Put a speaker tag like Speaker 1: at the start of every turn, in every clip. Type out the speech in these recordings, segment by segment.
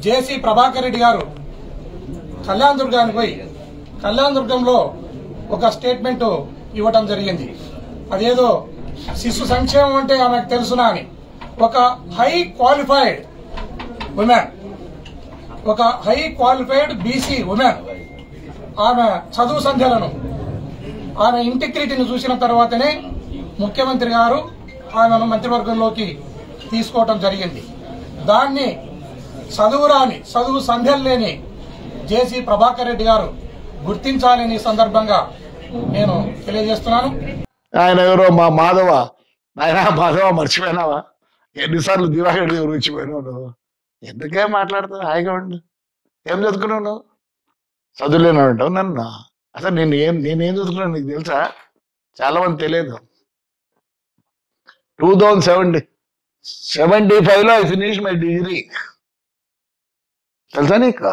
Speaker 1: జేసీ ప్రభాకర్ రెడ్డి గారు కళ్యాణ్ దుర్గానికి పోయి కళ్యాణ్ దుర్గంలో ఒక స్టేట్మెంట్ ఇవ్వటం జరిగింది అదేదో శిశు సంక్షేమం అంటే ఆమెకు తెలుసునా అని ఒక హై క్వాలిఫైడ్ ఉమెన్ ఒక హై క్వాలిఫైడ్ బీసీ ఉమెన్ ఆమె చదువు సంధ్యలను ఆమె ఇంటిగ్రిటీని చూసిన తర్వాతనే ముఖ్యమంత్రి గారు ఆమెను మంత్రివర్గంలోకి తీసుకోవటం జరిగింది దాన్ని చదువురాని చదువు సంధ్యలు లేని జేసీ ప్రభాకర్ రెడ్డి గారు గుర్తించాలని ఈ సందర్భంగా నేను తెలియజేస్తున్నాను
Speaker 2: ఆయన ఎవరో మా మాధవ ఆయన మాధవ మర్చిపోయినావా ఎన్నిసార్లు దివాకర్ రెడ్డి గురించి పోయినావు నువ్వు ఎందుకే మాట్లాడతావు హాయిగా ఉండు ఏం చదువుకున్నావు నువ్వు చదువులేను అంటావు నన్ను అసలు నేను ఏం నేనేం చదువుకున్నాను నీకు తెలుసా చాలా మంది తెలియదు టూ థౌజండ్ సెవెంటీ సెవెంటీ ఫైవ్లో ఐ ఫినిష్ మై డిగ్రీ తెలుసా నీకు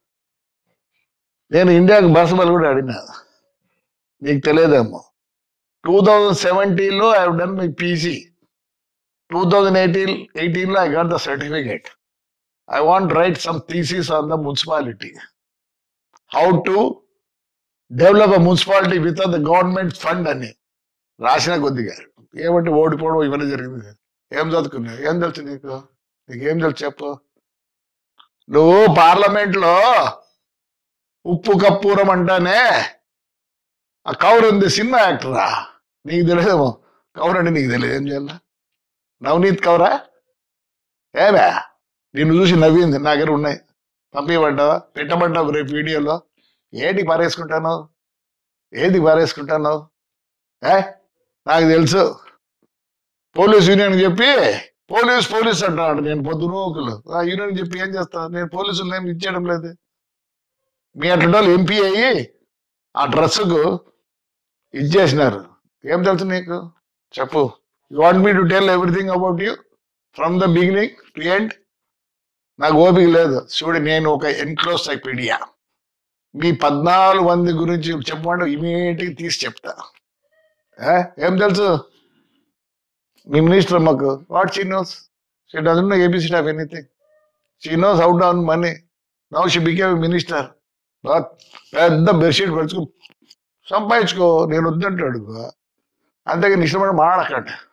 Speaker 2: నేను ఇండియాకి బాసుబల్ కూడా ఆడినా నీకు తెలియదేమో టూ థౌజండ్ సెవెంటీన్లో I done my PC two thousand eighteen ఎయిటీన్లో I got the certificate I want write some thesis on the municipality how to develop a municipality with the government fund అని రాసిన కొద్దిగా ఏమంటే ఓడిపోవడం ఇవన్నీ జరిగింది ఏం చదువుకున్నావు ఏం తెలుసు నీకు నీకేం తెలుసు చెప్పు నువ్వు పార్లమెంట్ లో ఉప్పు కప్పూరం అంటానే ఆ కౌర్ ఉంది సినిమా యాక్టరా నీకు తెలియదేమో కౌర్ అంటే నీకు తెలియదు ఏం చేయాల నవనీత్ కౌరా ఏమే నిన్ను చూసి నవ్వింది నా దగ్గర ఉన్నాయి పంపించబడ్డావా పెట్టబడ్డావు రేపు వీడియోలో ఏంటి పారేసుకుంటాను ఏది పారేసుకుంటాను ఏ నాకు తెలుసు పోలీస్ యూనియన్ చెప్పి పోలీస్ పోలీస్ అంటాడు నేను పొద్దునూకులు ఆ యూనియన్ చెప్పి ఏం చేస్తా నేను పోలీసులు ఏం ఇచ్చేయడం లేదు మీ అట్లా ఎంపీ అయ్యి ఆ డ్రెస్సుకు ఇచ్చేసినారు ఏం తెలుసు నీకు చెప్పు you want me to tell everything about you from the beginning to end నాకు ఓపిక లేదు చూడు నేను ఒక ఎన్క్లోసైపీడియా మీ పద్నాలుగు మంది గురించి చెప్పమంటే ఇమీడియట్గా తీసి చెప్తా ఏ? ఏం తెలుసు మీ మినిస్టర్ అమ్మకు what she knows she doesn't know ABCD of anything she knows how to earn money now she became minister పెద్ద బెడ్షీట్ పెట్టుకో సంపాదించుకో నేను వద్దంటాడు అంతేగాని ఇష్టపడి మాడకండి